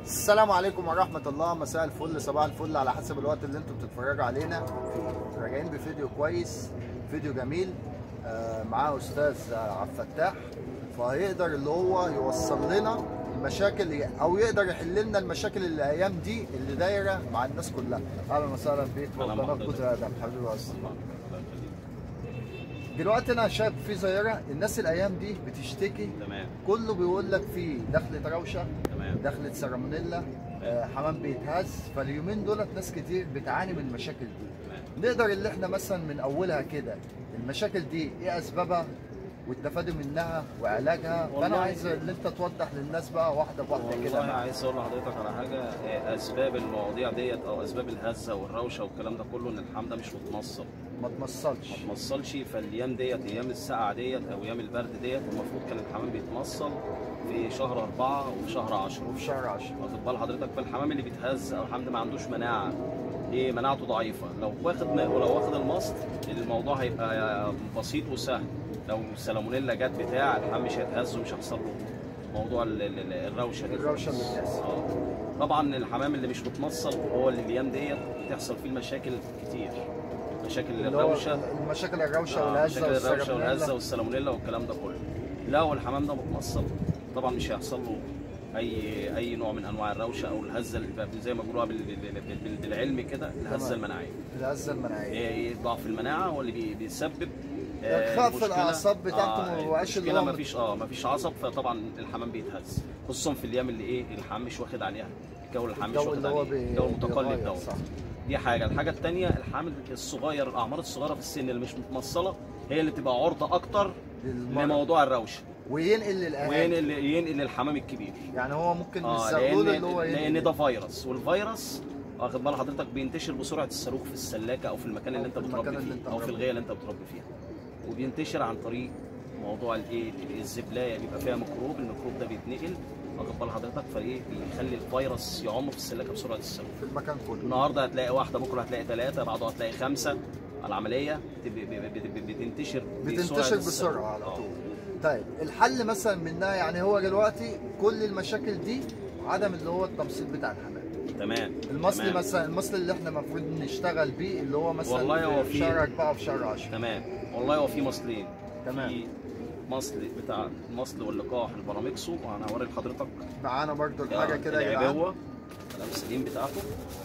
السلام عليكم ورحمة الله مساء الفل صباح الفل على حسب الوقت اللي انتم بتتفرجوا علينا فيه راجعين بفيديو كويس فيديو جميل آه، معاه استاذ آه، عبد الفتاح فهيقدر اللي هو يوصل لنا المشاكل او يقدر يحل لنا المشاكل اللي الايام دي اللي دايره مع الناس كلها اهلا وسهلا بيك أهلا وقناه بحضرتك. جوز ادم حبيبي يا أستاذ. دلوقتي انا شايف في ظاهره الناس الايام دي بتشتكي تمام كله بيقول لك في دخلة روشه تمام دخلة سالمونيلا آه، حمام بيتهز فاليومين دولت ناس كتير بتعاني من المشاكل دي تمام نقدر اللي احنا مثلا من اولها كده المشاكل دي ايه اسبابها والتفادي منها وعلاجها فانا والله- عايز ان انت توضح للناس بقى واحده بواحده كده والله معاك. عايز اقول لحضرتك على حاجه إيه اسباب المواضيع ديت او اسباب الهزه والروشه والكلام ده كله ان الحمام ده مش متنصل ما تمصلش ما تنصلش فالايام ديت ايام السقعه ديت او ايام البرد ديت المفروض كان الحمام بيتنصل في شهر أربعة وفي شهر عشرة وفي شهر 10 واخد بال حضرتك فالحمام اللي بيتهز او الحمام ده ما عندوش مناعه ليه مناعته ضعيفه لو واخد ولو واخد المصل الموضوع هيبقى بسيط وسهل لو سالمونيلا جت بتاع الحمام مش هيتهز ومش هيحصل له موضوع ال- ال- ال- الروشه دي الروشه اللي بتحصل اه طبعا الحمام اللي مش متنصل هو اللي الايام ديت بتحصل فيه المشاكل كتير مشاكل اللي هو الروشه المشاكل الروشه آه، والهزه مشاكل الروشه والهزه والسالمونيلا والسالمونيلا والكلام ده كله لا هو الحمام ده متنصل طبعا مش هيحصل له اي اي نوع من انواع الروشه او الهزه اللي بقى زي ما بيقولوها بال- بال- بال- بالعلم كده الهزه تمام. المناعيه الهزه المناعيه هي ضعف المناعه هو اللي بي- بيسبب خف مشكلة- الأعصاب بتاعته آه، ما بقاش اللي المشكله هو ما فيش اه ما فيش عصب فطبعا الحمام بيتهز خصوصا في الايام اللي ايه الحمام مش واخد عليها الجو الحمام مش الجو واخد اللي هو عليه بي- الجو المتقلب بيغير، دوت صح. دي حاجه الحاجه الثانيه الحامل الصغير الاعمار الصغيره في السن اللي مش متمصله هي اللي بتبقى عرضه اكتر للمرض. لموضوع الروشه وينقل للاهالي وينقل ينقل للحمام الكبير يعني هو ممكن اه الزغلول لان اللي هو لان ينقل. ده فيروس والفيروس واخد بال حضرتك بينتشر بسرعه الصاروخ في السلاكه او في المكان أو اللي انت في المكان بتربي اللي فيه أنت او في بتربي الغايه اللي انت بتربي فيها وبينتشر عن طريق موضوع الايه الزبلايه بيبقى فيها ميكروب الميكروب ده بيتنقل واخد بال حضرتك فايه بيخلي الفيروس يعم في السلاكه بسرعه الصاروخ في المكان كله النهارده هتلاقي واحده بكره هتلاقي ثلاثه بعده هتلاقي خمسه العمليه بت- ب- ب- ب- بتنتشر بتنتشر بسرعة بسرعه على آه. طول طيب الحل مثلا منها يعني هو دلوقتي كل المشاكل دي عدم اللي هو التمثيل بتاع الحمام تمام المصل تمام. مثلا المصل اللي احنا المفروض نشتغل بيه اللي هو مثلا والله هو في في- شهر 4 وفي شهر 10 تمام والله هو في مصلين تمام. في مصل بتاع المصل واللقاح البرامكسو وانا هوري لحضرتك معانا برضو الحاجه كده يا جدعان العبوه الامسلين بتاعته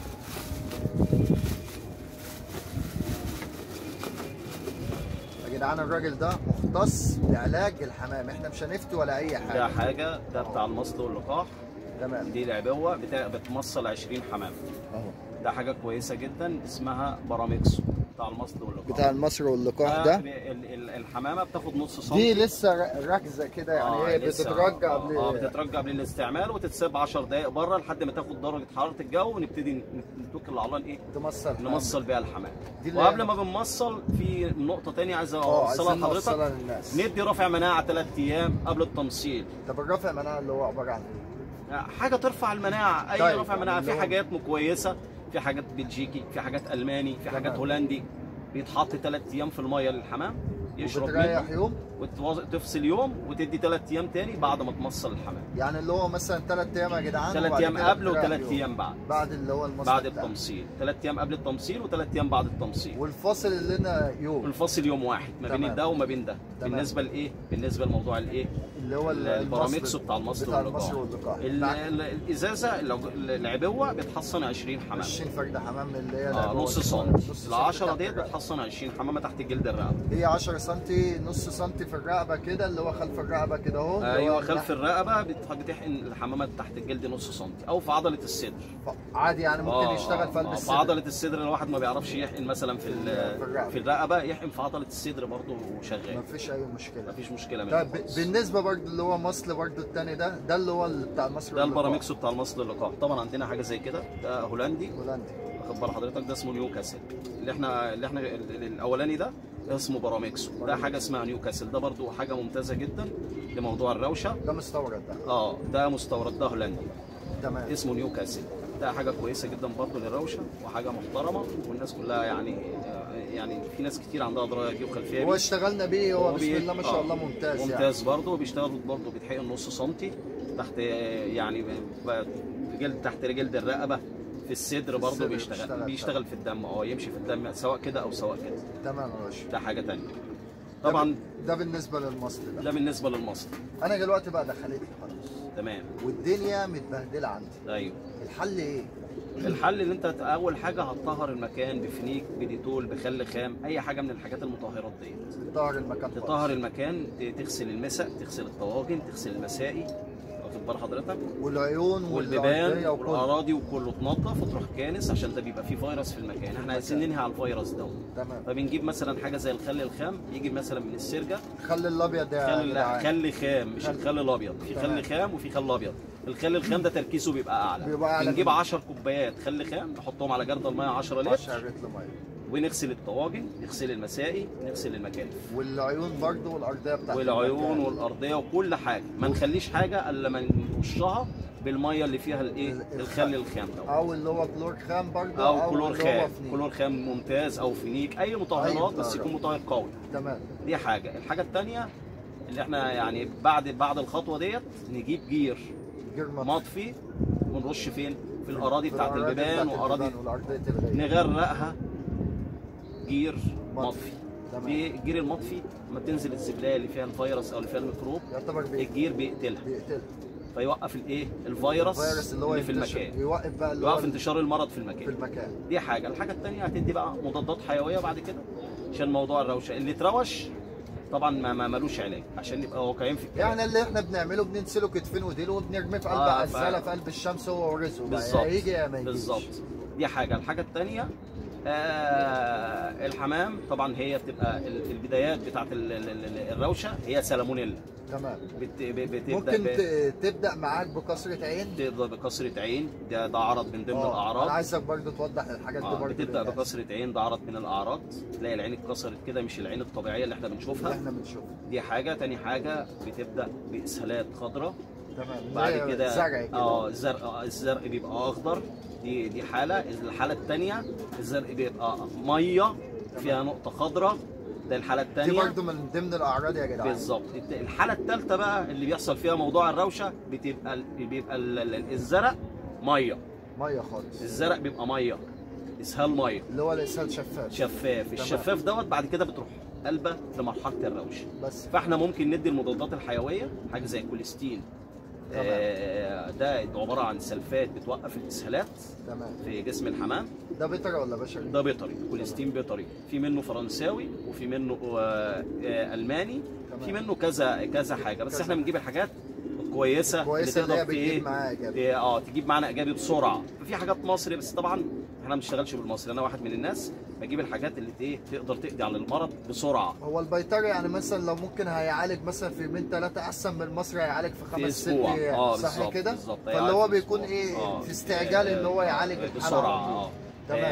يا جدعان الراجل ده مختص بعلاج الحمام احنا مش هنفتي ولا اي ده حاجه حاجه ده بتاع المصل واللقاح تمام دي العبوه بتاع بتمصل 20 حمام اهو ده حاجه كويسه جدا اسمها برامكسو بتاع المصل واللقاح بتاع المصري واللقاح ده ده ب- ال- ال- الحمامه بتاخد نص سم دي لسه ر- ركزه كده يعني آه، هي لسه- بتترجى آه، قبل اه بتترجى قبل الاستعمال وتتساب 10 دقائق بره لحد ما تاخد درجه حراره الجو ونبتدي ن- نتوكل على الله ايه تمصل حمام. نمصل بيها الحمام دي اللي وقبل هي- ما بنمصل في نقطه تانية عايز اه اوصلها عايزين لحضرتك نوصلها للناس ندي رافع مناعه ثلاث ايام قبل التمصيل طب الرفع مناعه اللي هو عباره عن ايه؟ حاجه ترفع المناعه اي طيب، رافع مناعه اللي في هو- حاجات كويسه في حاجات بلجيكي في حاجات الماني في حاجات تمام. هولندي بيتحط ثلاث ايام في الميه للحمام يشرب وبتريح منه يوم وتفصل يوم وتدي ثلاث ايام تاني بعد ما تمصل الحمام يعني اللي هو مثلا ثلاث ايام يا جدعان ثلاث وبعد ايام كده قبل بتريح وثلاث يوم. ايام بعد بعد اللي هو المصل بعد بتاعه. التمصيل ثلاث ايام قبل التمصيل وثلاث ايام بعد التمصيل والفاصل اللي لنا يوم والفصل يوم واحد ما بين تمام. ده وما بين ده تمام. بالنسبه لايه بالنسبه لموضوع الايه اللي هو ال- البرامكسو المصل- بتاع المصل بتاع واللقاح المصل واللقاح ال- بتاع ال- الازازه العج- العبوه بتحصن 20 حمام 20 فرده حمام اللي هي اه العبوة نص الصغيرة. سم نص ال 10 تحت ديت الرقبة. بتحصن 20 حمامه تحت جلد الرقبه هي 10 سم نص سم في الرقبه كده اللي هو خلف الرقبه كده اهو اللي هو ايوه خلف الناحية- الرقبه بت- بتحقن الحمامه تحت الجلد نص سم او في عضله الصدر عادي يعني ممكن آه، يشتغل آه، في قلب آه، في الصدر عضله الصدر الواحد ما بيعرفش يحقن مثلا في ال- في الرقبة. في الرقبه يحقن في عضله الصدر برضه وشغال مفيش اي مشكله مفيش مشكله منه طيب خالص. بالنسبه برضو اللي هو مصل برضو التاني ده ده اللي هو اللي بتاع مصر ده البرامكسو بتاع المصل اللقاح طبعا عندنا حاجه زي كده ده هولندي هولندي واخد بال حضرتك ده اسمه نيوكاسل اللي احنا اللي احنا ال- ال- الاولاني ده اسمه برامكسو ده حاجه اسمها نيوكاسل ده برضو حاجه ممتازه جدا لموضوع الروشه ده مستورد ده اه ده مستورد ده هولندي تمام اسمه نيوكاسل ده حاجه كويسه جدا برضه للروشه وحاجه محترمه والناس كلها يعني يعني في ناس كتير عندها درايه بيه وخلفيه هو بيه اشتغلنا بيه هو هو بسم بي- الله ما شاء آه، الله ممتاز يعني ممتاز برضه بيشتغل برضه بيتحقن نص سنتي تحت يعني ب- جلد تحت جلد الرقبه في الصدر برضه الصدر بيشتغل بيشتغل بيشتغل في الدم اه يمشي في الدم سواء كده او سواء كده تمام يا باشا ده حاجه تانية ده طبعا ب- ده بالنسبه للمصل ده ده بالنسبه للمصل انا دلوقتي بقى دخلت لي خلاص تمام والدنيا متبهدله عندي ايوه الحل ايه الحل اللي انت اول حاجه هتطهر المكان بفنيك بديتول بخل خام اي حاجه من الحاجات المطهرات ديت تطهر المكان تطهر خالص. المكان ت- تغسل المسق تغسل الطواجن تغسل المسائي واخد بال حضرتك والعيون والبيبان والأرضية وكله والاراضي وكله تنظف وتروح كانس عشان ده بيبقى فيه فيروس في المكان احنا عايزين ننهي على الفيروس ده تمام فبنجيب مثلا حاجه زي الخل الخام يجي مثلا من السرجه خلي الابيض ده خل لا خل خام مش خل. الخل الابيض في تمام. خل خام وفي خل ابيض الخل الخام ده تركيزه بيبقى اعلى بيبقى أعلى بنجيب من- 10 كوبايات خل خام نحطهم على جرد الميه 10 لتر 10 لتر ميه ونغسل الطواجن نغسل المسائي نغسل المكانف والعيون برضو والارضيه بتاعت والعيون المكان. والارضيه وكل حاجه ما نخليش حاجه الا ما نرشها بالميه اللي فيها الايه ال- الخل الخام ده او اللي هو كلور خام برضو او كلور اللي هو خام فنيك. كلور خام ممتاز او فينيك اي مطهرات بس مطهرات. يكون مطهر قوي تمام دي حاجه الحاجه الثانيه اللي احنا يعني بعد بعد الخطوه ديت نجيب جير جير مطفي. مطفي ونرش فين في الاراضي في بتاعت الأراضي البيبان بتاعت واراضي البيبان والارضيه الغير نغرقها جير مطفي. مطفي تمام. دي الجير المطفي لما تنزل الزباله اللي فيها الفيروس او اللي فيها الميكروب يعتبر بي- الجير بيقتلها بيقتل فيوقف الايه الفيروس, الفيروس اللي هو اللي في ينتشر. المكان يوقف بقى اللي يوقف هو انتشار المرض في في المكان المكان دي حاجه الحاجه الثانيه هتدي بقى مضادات حيويه بعد كده عشان موضوع الروشه اللي اتروش طبعا ما ما ملوش علاج عشان نبقى واقعيين في الكلام يعني اللي احنا بنعمله بننسله كتفين وديله وبنرميه في قلب آه، ف- عزاله في قلب الشمس هو ورزقه بقى بالظبط يا يجي يا ما يجيش بالظبط دي حاجه الحاجه الثانيه آه الحمام طبعا هي بتبقى ال- البدايات بتاعت ال- ال- ال- الروشه هي سالمونيلا تمام بت- ب- بتبدا ممكن ب- ت- تبدا معاك بكسره عين تبدا بكسره عين ده ده عرض من ضمن آه، الاعراض انا عايزك برضو توضح الحاجات دي آه برضو بتبدا للناس بكسره عين ده عرض من الاعراض تلاقي العين اتكسرت كده مش العين الطبيعيه اللي احنا اللي بنشوفها احنا بنشوفه دي حاجه تاني حاجه بتبدا باسهالات خضراء تمام بعد زي كده زرع كده اه الزرق آه، الزرق بيبقى اخضر دي دي حاله الحاله الثانيه الزرق بيبقى ميه فيها نقطه خضراء ده الحاله دي الثانيه برضو من ضمن الاعراض يا جدعان بالظبط الت- الحاله الثالثه بقى اللي بيحصل فيها موضوع الروشه بتبقى ال- بيبقى ال- ال- الزرق ميه ميه خالص الزرق بيبقى ميه اسهال ميه اللي هو الاسهال شفاف شفاف الشفاف دوت بعد كده بتروح قلبه لمرحله الروشه بس فاحنا ممكن ندي المضادات الحيويه حاجه زي الكوليستين تمام. آه، ده عباره عن سلفات بتوقف الاسهالات تمام في جسم الحمام ده بيطري ولا بشري؟ ده بيطري كوليستين بيطري في منه فرنساوي وفي منه آه، آه، الماني تمام. في منه كذا كذا حاجه بس كذا. احنا بنجيب الحاجات الكويسه كويسه اللي هي تقدر ت- بتجيب معاك ت- يعني اه تجيب معانا ايجابي بسرعه في حاجات مصري بس طبعا احنا ما بنشتغلش بالمصري انا واحد من الناس بجيب الحاجات اللي ت- ايه تقدر تقضي على المرض بسرعه هو البيطري يعني مثلا لو ممكن هيعالج مثلا في يومين ثلاثه احسن من المصري هيعالج في في خمس ست اسبوع ايام اه صح بالظبط كده؟ بالظبط فاللي هيعالج هو في بيكون أسبوع. ايه آه. في استعجال ان هو آه، يعالج الحالة بسرعه على طول. اه تمام.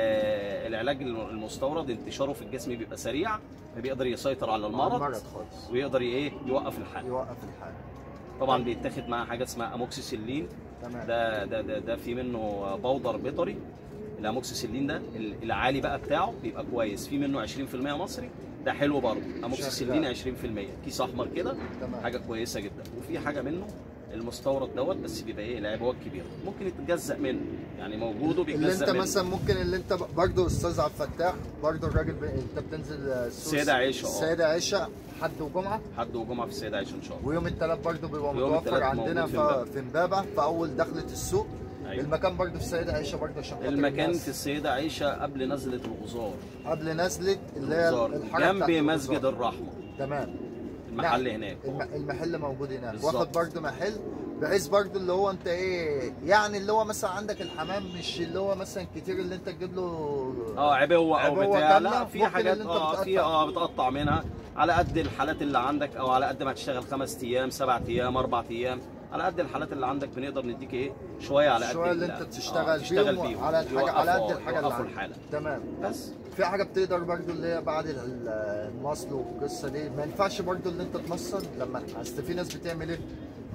آه، العلاج المستورد انتشاره في الجسم بيبقى سريع فبيقدر يسيطر على المرض المرض خالص ويقدر ايه يوقف الحاله يوقف الحاله طبعا بيتاخد معاه حاجه اسمها اموكسيسيلين تمام ده ده ده, ده في منه بودر بيطري الاموكسيسيلين ده ال- العالي بقى بتاعه بيبقى كويس في منه 20% مصري ده حلو برضه اموكسيسيلين 20% كيس احمر كده تمام حاجه كويسه جدا وفي حاجه منه المستورد دوت بس بيبقى ايه العبوات كبيره ممكن يتجزأ منه يعني موجود اللي وبيتجزأ انت منه مثلا ممكن اللي انت برضه استاذ عبد الفتاح برضه الراجل ب... انت بتنزل السوق السيدة عيشة، اه. السيدة عيشة حد وجمعة حد وجمعه في السيده عائشه ان شاء الله ويوم الثلاث برضه بيبقى ويوم متوفر التلات عندنا موجود في في, امبابة. في امبابة في اول دخلة السوق أيوة. المكان برضه في السيدة عيشة برضه عشان خاطر المكان الناس. في السيده عائشه قبل نزله الغزار قبل نزلة اللي هي الغزار الحارة جنب بتاعت مسجد الغزار. الرحمه تمام المحل نعم. هناك الم... المحل موجود هناك بالظبط. واخد برضه محل بحيث برضه اللي هو انت ايه يعني اللي هو مثلا عندك الحمام مش اللي هو مثلا كتير اللي انت تجيب له اه عبوه او عبوة بتاع كاملة، لا في ممكن حاجات اللي انت اه في بتقطع. اه بتقطع منها على قد الحالات اللي عندك او على قد ما هتشتغل خمس ايام سبع ايام اربع ايام على قد الحالات اللي عندك بنقدر نديك ايه شويه على قد شويه اللي ال- انت آه، تشتغل تشتغل بيهم بيهم على الحاجه على قد يوقفوا- الحاجه اللي يوقفوا عندك. الحاله تمام بس في حاجه بتقدر برضو اللي هي بعد ال- المصل والقصه دي ما ينفعش برضو اللي انت تمصل لما اصل في ناس بتعمل ايه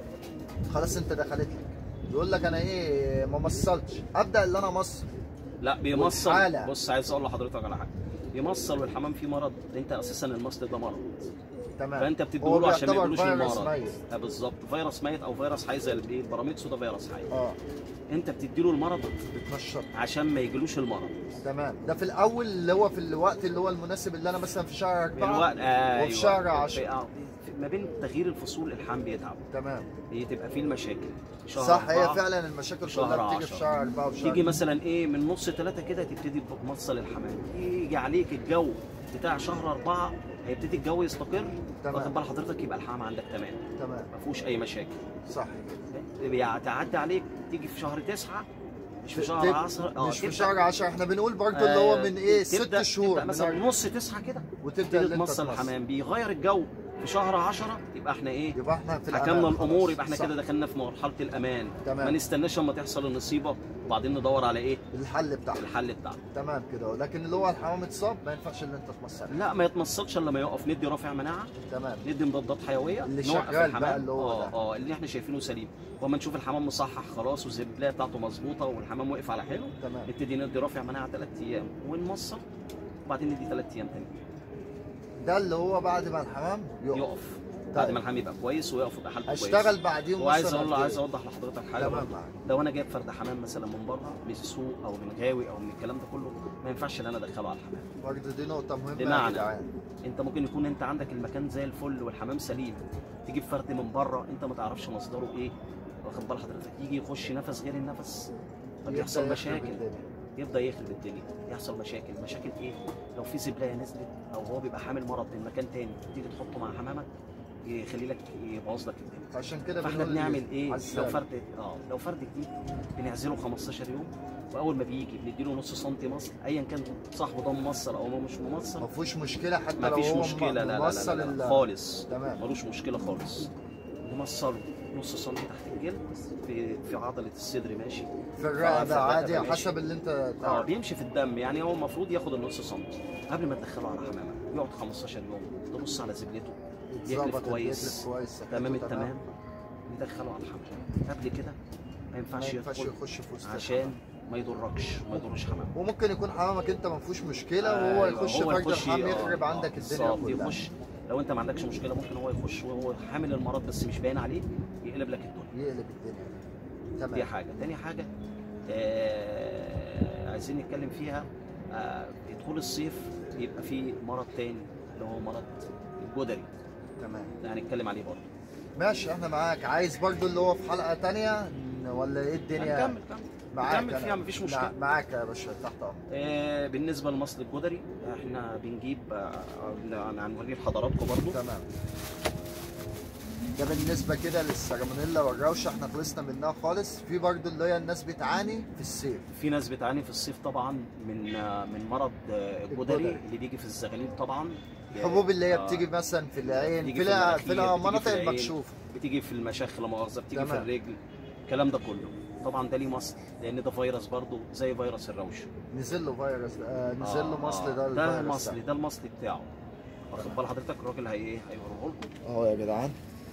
خلاص انت دخلت لك يقول لك انا ايه ما مصلتش ابدا اللي انا مصل لا بيمصل والحالة. بص عايز اقول لحضرتك على حاجه يمصل والحمام فيه مرض انت اساسا المصل ده مرض تمام فانت هو بتديله له عشان ما بيعتبر يجيلوش فيروس المرض ميت. آه بالظبط فيروس ميت او فيروس حي زي الايه البراميكسو ده فيروس حي اه انت بتديله المرض بتنشط عشان ما يجيلوش المرض تمام ده في الاول اللي هو في الوقت اللي هو المناسب اللي انا مثلا في شهر أربعة الوقت ايوه وفي شهر في- 10 آه، في- ما بين تغيير الفصول الحمل بيتعب تمام هي تبقى فيه المشاكل شهر صح هي أربعة فعلا المشاكل شهر كلها بتيجي في عشرة. شهر 4 وشهر تيجي مثلا ايه من نص ثلاثة كده تبتدي تمصل الحمام يجي عليك الجو بتاع شهر أربعة هيبتدي الجو يستقر تمام. واخد بال حضرتك يبقى الحمام عندك تمام تمام ما فيهوش أي مشاكل صح بيعدي عليك تيجي في شهر تسعة مش في شهر تب- 10 مش في شهر 10 احنا بنقول برضو اللي هو من ايه ست شهور تبدأ من مثلا أربعة. نص تسعة كده وتبدا تبتدي اللي انت تمصل تمص. الحمام بيغير الجو في شهر 10 يبقى احنا ايه يبقى احنا في حكمنا الأمان الامور خلاص. يبقى احنا صح. كده دخلنا في مرحله الامان تمام. ما نستناش اما تحصل النصيبه وبعدين ندور على ايه الحل بتاعها الحل بتاعه تمام كده لكن اللي هو الحمام اتصاب ما ينفعش اللي انت تمص عليه. لا ما يتمصلش الا لما يقف ندي رافع مناعه تمام ندي مضادات حيويه اللي نوقف شغال الحمام. بقى اللي هو اه ده. اه اللي احنا شايفينه سليم واما نشوف الحمام مصحح خلاص والزبلايه بتاعته مظبوطه والحمام وقف على حاله تمام نبتدي ندي رافع مناعه ثلاث ايام ونمصل وبعدين ندي ثلاث ايام تاني ده اللي هو بعد ما الحمام يقف, يقف بعد ما الحمام يبقى كويس ويقف يبقى حالته كويسه اشتغل بعديهم وعايز مثلاً اقول له قد عايز إيه؟ اوضح لحضرتك حاجه تمام برضه. معاك. لو انا جايب فرد حمام مثلا من بره من السوق او من غاوي او من الكلام ده كله ما ينفعش ان انا ادخله على الحمام برضه دي نقطة مهمة يا بمعنى جدعان انت ممكن يكون انت عندك المكان زي الفل والحمام سليم تجيب فرد من بره انت ما تعرفش مصدره ايه واخد بال حضرتك يجي يخش نفس غير النفس يبدأ بيحصل يخرب مشاكل الدنيا. يبدا يخرب الدنيا يحصل مشاكل مشاكل ايه لو في زبلايه نزلت او هو بيبقى حامل مرض من مكان تاني تيجي تحطه مع حمامك يخلي لك يبوظ لك الدنيا عشان كده فاحنا بنقول بنعمل ايه لو عزام. فرد اه لو فرد جديد بنعزله 15 يوم واول ما بيجي بنديله نص سنتي مصل ايا كان صاحبه ده ممصل او هو مش ممصل ما فيهوش مشكلة حتى ما لو فيش هو مشكله لا لا لا, موصل لا, ال- لا خالص تمام ملوش مشكله خالص نمصله نص سنتي تحت الجلد في في عضله الصدر ماشي في الرقبة الرقبة عادي ماشي. حسب اللي انت اه تعرف بيمشي في الدم يعني هو المفروض ياخد النص سنتي قبل ما تدخله على حمامه يقعد 15 يوم تبص على زبلته يتظبط، يكلف كويس. يكلف كويس صحته تمام التمام ندخله على الحمام قبل كده ما ما ينفعش ينفعش يدخل يخش في وسط عشان الحمام. ما يضركش ما يضرش حمام وممكن يكون حمامك انت ما فيهوش مشكلة وهو أيوة، يخش فرد يخش- الحمام آه، يخرب آه، عندك الدنيا بالظبط، كلها يخش لو انت ما عندكش مشكله ممكن هو يخش وهو حامل المرض بس مش باين عليه يقلب لك الدنيا يقلب الدنيا دي تمام حاجه تاني حاجه آه عايزين نتكلم فيها آه دخول الصيف بيبقى فيه مرض تاني اللي هو مرض الجدري تمام ده هنتكلم عليه برضه ماشي احنا معاك عايز برضو اللي هو في حلقة تانية ولا ايه الدنيا هنكمل كمل معاك نكمل أنا. فيها مفيش مع- مشكله معاك يا باشا تحت امرك آه بالنسبه لمصل الجدري احنا بنجيب آه هنوريه لحضراتكم برضه تمام ده بالنسبة كده للسالمونيلا والروشة احنا خلصنا منها خالص في برضو اللي هي الناس بتعاني في الصيف في ناس بتعاني في الصيف طبعا من آه، من مرض آه، الجدري الجدري. اللي بيجي في الزغاليل طبعا الحبوب اللي هي آه، بتيجي مثلا في العين بتيجي في في الع- المناخير، في بتيجي في المناطق العين. المكشوفة بتيجي في المشاخ لا مؤاخذه بتيجي في تمام. الرجل الكلام ده كله طبعا ده ليه مصل لان ده فيروس برضه زي فيروس الروشه نزل له فيروس آه نزل له آه، مصل آه، ده ده الفيروس المصل ده المصل بتاعه واخد بال حضرتك الراجل هي ايه هيوريه لكم اهو يا جدعان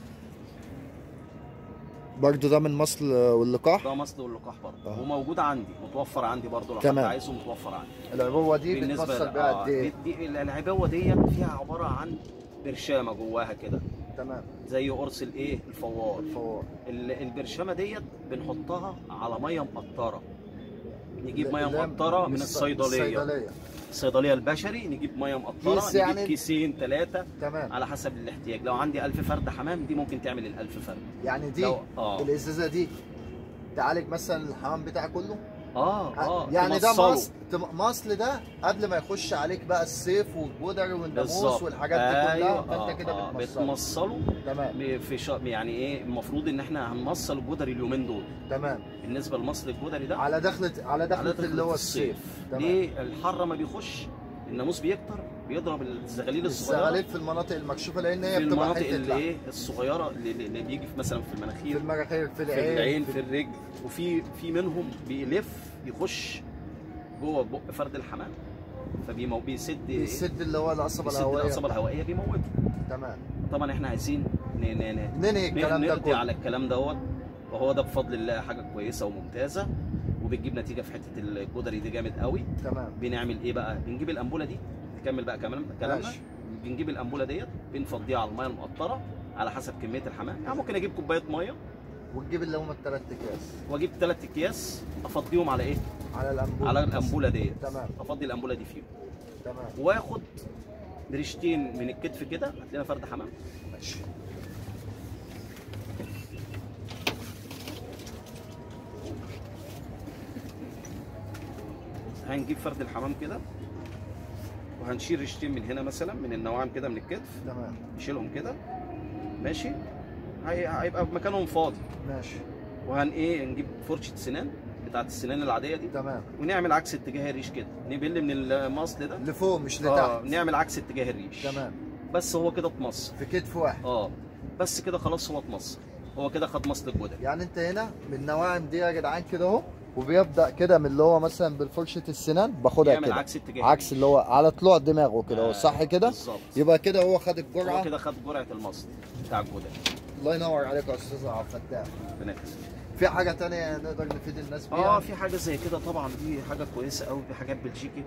برضو ده من مصل واللقاح ده مصل واللقاح برضه آه. وموجود عندي متوفر عندي برضه لو حد تمام. عايزه متوفر عندي العبوة دي بالنسبه بتمثل ل- بيها آه، قد ايه دي- دي العبوه ديت فيها عباره عن برشامه جواها كده تمام زي قرص الايه الفوار فوار ال- البرشامه ديت بنحطها على ميه مقطره نجيب ميه اللي هي مقطره من الص- الصيدليه الصيدليه الصيدليه البشري نجيب ميه مقطره كيس نجيب يعني؟ كيسين ثلاثه تمام على حسب الاحتياج لو عندي 1000 فرد حمام دي ممكن تعمل ال 1000 فرد يعني دي لو اه الازازه دي تعالج مثلا الحمام بتاعي كله اه اه يعني ده تمصله. مصل تم- مصل ده قبل ما يخش عليك بقى الصيف والجدري والناموس بالظبط والحاجات دي كلها أيوة، فانت آه، كده آه، بتمصله بتمصله تمام في شا... يعني ايه المفروض ان احنا هنمصل الجدري اليومين دول تمام بالنسبه لمصل الجدري ده على دخلة على دخلة على دخلة اللي هو الصيف. الصيف تمام ليه الحر ما بيخش الناموس بيكتر بيضرب الزغاليل الصغيره الزغاليل في المناطق المكشوفه لان في هي بتبقى المناطق حته اللي لحم. ايه الصغيره اللي, اللي اللي بيجي في مثلا في في المناخير المراخير في في العين العين في الرجل وفي في منهم بيلف يخش جوه بق فرد الحمام فبيمو بيسد بيسد اللي هو القصبه بيسد الهوائيه القصبه الهوائيه بيموته تمام طبعا احنا عايزين ن- ن- ن- ننهي الكلام ده نقضي كله على الكلام دوت وهو ده بفضل الله حاجه كويسه وممتازه وبتجيب نتيجه في حته الجدري دي جامد قوي تمام بنعمل ايه بقى بنجيب الانبوله دي نكمل بقى كمان كلامنا ماشي بنجيب الانبوله ديت بنفضيها على الميه المقطره على حسب كميه الحمام يعني ممكن اجيب كوبايه ميه وتجيب اللي هم الثلاث اكياس واجيب ثلاث اكياس افضيهم على ايه على الانبوبه على الانبوله ديت تمام افضي الانبوله دي فيهم تمام واخد ريشتين من الكتف كده هتلاقينا فرد حمام ماشي هنجيب فرد الحمام كده وهنشيل ريشتين من هنا مثلا من النواعم كده من الكتف تمام نشيلهم كده ماشي هي- هيبقى مكانهم فاضي ماشي وهن ايه نجيب فرشه سنان بتاعت السنان العاديه دي تمام ونعمل عكس اتجاه الريش كده نبل من المصل ده لفوق مش اه لتحت نعمل عكس اتجاه الريش تمام بس هو كده اتمصر في كتف واحد اه بس كده خلاص هو اتمصر هو كده خد مصل الجدل يعني انت هنا من النواعم دي يا جدعان كده اهو وبيبدا كده من اللي هو مثلا بالفرشه السنان باخدها يعمل كده عكس اتجاه عكس اللي هو على طلوع دماغه كده اهو آه، صح كده بالظبط يبقى كده هو خد هو الجرعه كده خد جرعه المصل بتاع الجدل الله ينور عليك يا استاذ عبد الفتاح ربنا يخليك. في حاجه تانية نقدر نفيد الناس بيها اه في حاجه زي كده طبعا دي حاجه كويسه قوي دي حاجات بلجيكي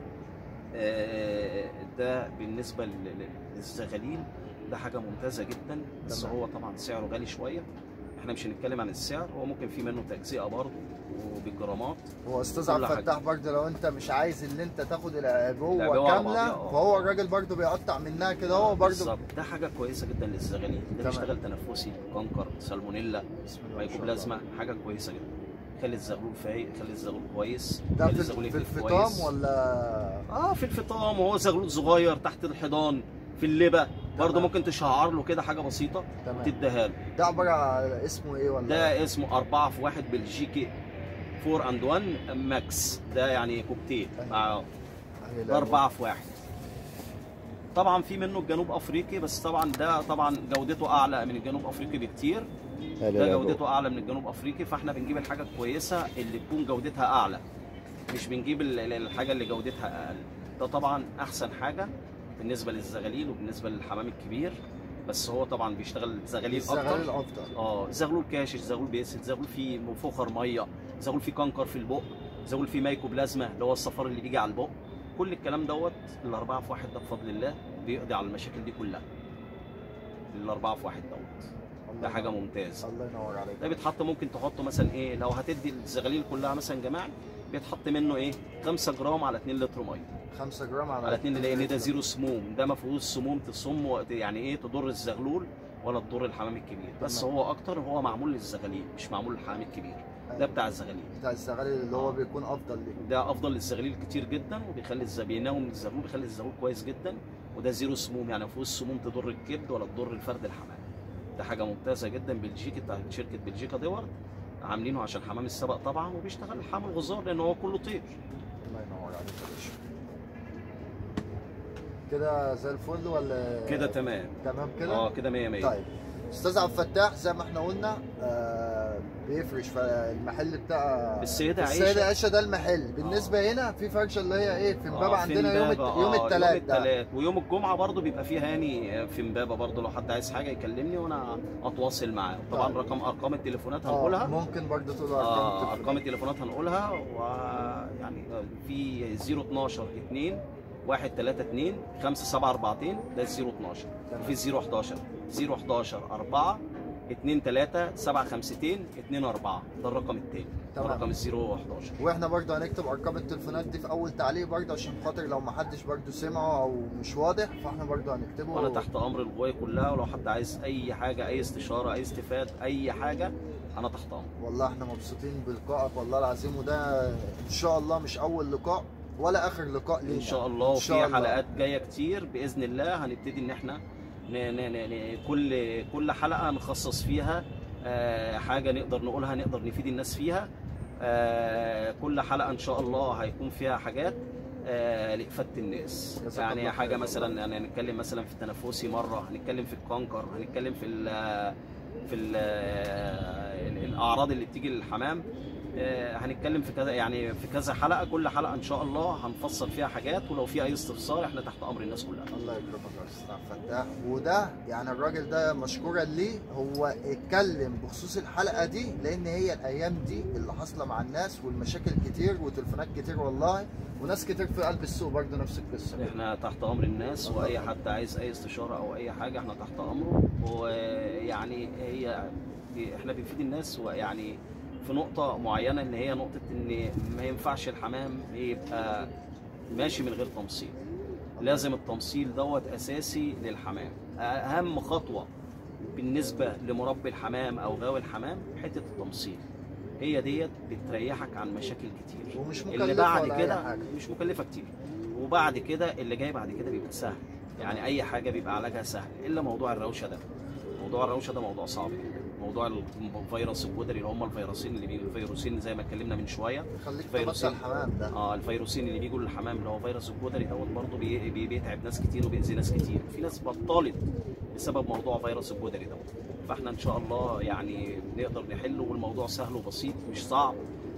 آه، ده بالنسبه لل- لل- للزغاليل ده حاجه ممتازه جدا بس تمام. هو طبعا سعره غالي شويه احنا مش هنتكلم عن السعر هو ممكن في منه تجزئه برضه وبالجرامات هو استاذ كل عبد حاجة. الفتاح برضه لو انت مش عايز اللي انت تاخد العبوه العبوة على كامله بعضيها، اه. فهو الراجل برضه بيقطع منها كده هو برضه بالظبط ده حاجه كويسه جدا للزغاليل ده تمام. بيشتغل تنفسي كانكر سالمونيلا بسم الله ما شاء الله. مايكوبلازما حاجه كويسه جدا خلي الزغلول فايق خلي الزغلول كويس ده خلي في, الزغلول في يقلب الفطام كويس. ولا اه في الفطام وهو زغلول صغير تحت الحيضان في اللبه برضه تمام. ممكن تشعر له كده حاجه بسيطه تمام تديها له ده عباره عن اسمه ايه ولا ده اسمه أربعة في واحد بلجيكي 4 اند 1 ماكس ده يعني كوكتيل أيوة. آه. يعني ده أربعة في واحد طبعا في منه الجنوب افريقي بس طبعا ده طبعا جودته اعلى من الجنوب افريقي بكتير ده جودته اعلى من الجنوب افريقي فاحنا بنجيب الحاجه الكويسه اللي تكون جودتها اعلى مش بنجيب ال- ال- الحاجه اللي جودتها اقل ده طبعا احسن حاجه بالنسبه للزغاليل وبالنسبه للحمام الكبير بس هو طبعا بيشتغل زغاليل الزغاليل اكتر الافضل اه زغلول كاشش زغلول بيسد زغلول فيه فخر ميه زغلول فيه كنكر في البق زغلول فيه مايكوبلازما اللي هو الصفار اللي بيجي على البق كل الكلام دوت الاربعه في واحد ده بفضل الله بيقضي على المشاكل دي كلها الاربعه في واحد دوت ده حاجه ممتازه الله ينور عليك ده بيتحط ممكن تحطه مثلا ايه لو هتدي الزغاليل كلها مثلا جماعي بيتحط منه ايه 5 جرام على 2 لتر ميه 5 جرام على على 2 لان ده زيرو سموم ده ما فيهوش سموم تصم وقت- يعني ايه تضر الزغلول ولا تضر الحمام الكبير بس تمام. هو اكتر هو معمول للزغاليل مش معمول للحمام الكبير ده بتاع الزغاليل بتاع الزغاليل اللي هو آه. بيكون افضل ليه ده افضل للزغاليل كتير جدا وبيخلي الز- بيناوم الزغلول بيخلي الزغلول كويس جدا وده زيرو سموم يعني ما فيهوش سموم تضر الكبد ولا تضر الفرد الحمام ده حاجه ممتازه جدا بلجيكي بتاع شركه بلجيكا ديورد عاملينه عشان حمام السبق طبعا وبيشتغل حمام الغزار لان هو كله طير الله ينور عليك يا باشا كده زي الفل ولا كده تمام تمام كده اه كده 100 100 طيب استاذ عبد الفتاح زي ما احنا قلنا آه بيفرش فالمحل بتاع السيدة عائشة. السيدة عائشة ده المحل بالنسبة هنا في فرشة اللي هي ايه في امبابة آه، عندنا يوم الت... إمبابة، يوم آه، الثلاث يوم ده الثلاث ويوم الجمعه برضو بيبقى فيه هاني في امبابه برضو لو حد عايز حاجه يكلمني وانا اتواصل معاه طبعا طيب. رقم ارقام التليفونات آه هنقولها ممكن برضه تقول آه ارقام ارقام التليفونات هنقولها ويعني في 012 2 132 5742 ده 012 تمام. وفي 011 011 4 2 3 7 52 2 4 ده الرقم التاني ده تمام. الرقم ال 011 واحنا برضه هنكتب ارقام التليفونات دي في اول تعليق برضه عشان خاطر لو ما حدش برضه سمعه او مش واضح فاحنا برضه هنكتبه وانا تحت امر الغوايه كلها ولو حد عايز اي حاجه اي استشاره اي استفاد اي حاجه انا تحت امر والله احنا مبسوطين بلقائك والله العظيم وده ان شاء الله مش اول لقاء ولا اخر لقاء لينا ان شاء الله إن شاء وفي الله. حلقات جايه كتير باذن الله هنبتدي ان احنا ن ن ن ن كل كل حلقه نخصص فيها آه، حاجه نقدر نقولها نقدر نفيد الناس فيها آه، كل حلقه ان شاء الله هيكون فيها حاجات آه، لافاده الناس جزاك الله يعني خير حاجه والله. مثلا يعني هنتكلم مثلا في التنفسي مره هنتكلم في الكونكر هنتكلم في ال في ال الاعراض اللي بتيجي للحمام آه، هنتكلم في كذا يعني في كذا حلقه كل حلقه ان شاء الله هنفصل فيها حاجات ولو في اي استفسار احنا تحت امر الناس كلها الله يكرمك يا استاذ عبد الفتاح وده يعني الراجل ده مشكورا ليه هو اتكلم بخصوص الحلقه دي لان هي الايام دي اللي حاصله مع الناس والمشاكل كتير وتليفونات كتير والله وناس كتير في قلب السوق برضه نفس القصه كده. احنا تحت امر الناس الله واي يخليك. حد عايز اي استشاره او اي حاجه احنا تحت امره ويعني هي احنا بنفيد الناس ويعني في نقطه معينه ان هي نقطه ان ما ينفعش الحمام يبقى ماشي من غير تمصيل لازم التمصيل دوت اساسي للحمام اهم خطوه بالنسبه لمربي الحمام او غاوي الحمام حته التمصيل هي ديت بتريحك عن مشاكل كتير ومش اللي مكلفه بعد ولا أي كده حاجة. مش مكلفه كتير وبعد كده اللي جاي بعد كده بيبقى سهل يعني اي حاجه بيبقى علاجها سهل الا موضوع الروشه ده موضوع الروشه ده موضوع صعب جدا موضوع الفيروس الجدري اللي هم الفيروسين اللي بيجوا الفيروسين زي ما اتكلمنا من شويه خليك فيروسين. تبطل الحمام ده اه الفيروسين اللي بيجوا للحمام اللي هو فيروس الجدري دوت برضه بي بي بيتعب ناس كتير وبيأذي ناس كتير في ناس بطلت بسبب موضوع فيروس الجدري دوت فاحنا ان شاء الله يعني نقدر نحله والموضوع سهل وبسيط مش صعب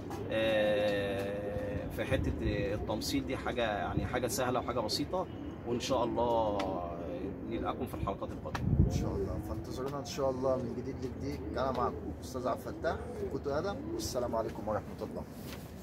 آه، في حته التمثيل دي حاجه يعني حاجه سهله وحاجه بسيطه وان شاء الله نلقاكم في الحلقات القادمه ان شاء الله فانتظرونا ان شاء الله من جديد لجديد انا معكم استاذ عبد الفتاح كنت ادم والسلام عليكم ورحمه الله